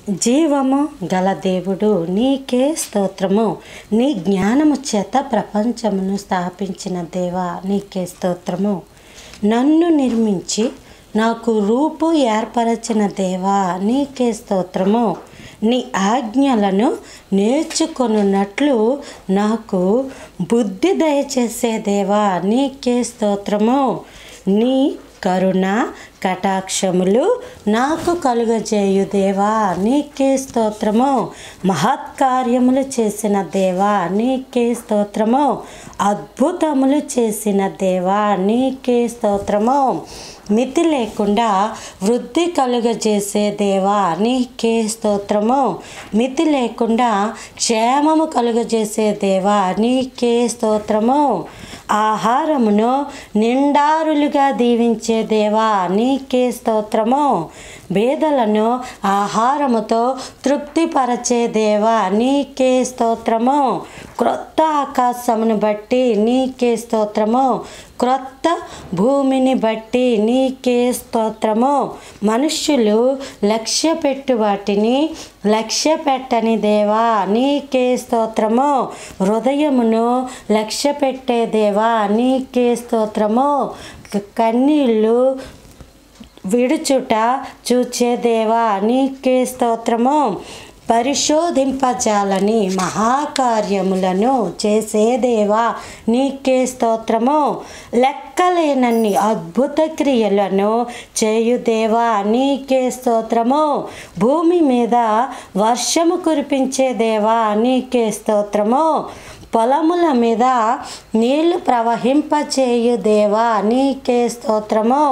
జీవము గల దేవుడు నీకే స్తోత్రము నీ జ్ఞానము చేత ప్రపంచమును స్థాపించిన దేవా నీకే స్తోత్రము నన్ను నిర్మించి నాకు రూపు ఏర్పరచిన దేవా నీకే స్తోత్రము నీ ఆజ్ఞలను నేర్చుకొనున్నట్లు నాకు బుద్ధి దయచేసే దేవా నీకే స్తోత్రము నీ కరుణ కటాక్షములు నాకు కలుగజేయు దేవా నీకే స్తోత్రము మహత్కార్యములు చేసిన దేవా నీకే స్తోత్రము అద్భుతములు చేసిన దేవా నీకే స్తోత్రము మితి లేకుండా వృద్ధి కలుగజేసే దేవా నీకే స్తోత్రము మితి లేకుండా క్షేమము కలుగజేసే దేవా నీకే స్తోత్రము ఆహారమును నిండారులుగా దీవించే దేవా నీకే స్తోత్రము బేదలను ఆహారముతో తృప్తిపరచే దేవా నీకే స్తోత్రము క్రొత్త ఆకాశమును బట్టి నీకే స్తోత్రము క్రొత్త భూమిని బట్టి నీకే స్తోత్రము మనుష్యులు లక్ష్య పెట్టు వాటిని లక్ష్య పెట్టని దేవా నీకే స్తోత్రము హృదయమును లక్ష్య పెట్టే దేవా నీకే స్తోత్రము కన్నీళ్ళు విడుచుట చూచే దేవా నీకే స్తోత్రము పరిశోధింపజాలని మహాకార్యములను చేసే దేవా నీకే స్తోత్రము లెక్కలేనన్ని అద్భుత క్రియలను చేయు దేవా నీకే స్తోత్రము భూమి మీద వర్షము కురిపించే దేవా నీకే స్తోత్రము పొలముల మీద నీళ్లు ప్రవహింపచేయు దేవా నీకే స్తోత్రము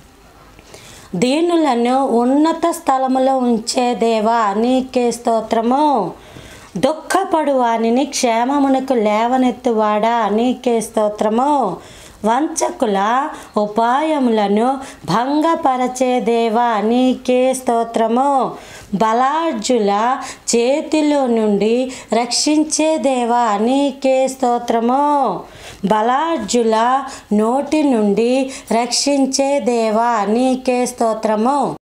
దీనులను ఉన్నత స్థలములో ఉంచే దేవా నీకే స్తోత్రము దుఃఖపడు వానిని క్షేమమునకు లేవనెత్తువాడా నీకే స్తోత్రము వంచకుల ఉపాయములను భంగపరచే దేవా నీకే స్తోత్రము బలార్జుల చేతిలో నుండి రక్షించే దేవా నీకే స్తోత్రము బలార్జుల నోటి నుండి రక్షించే దేవా నీకే స్తోత్రము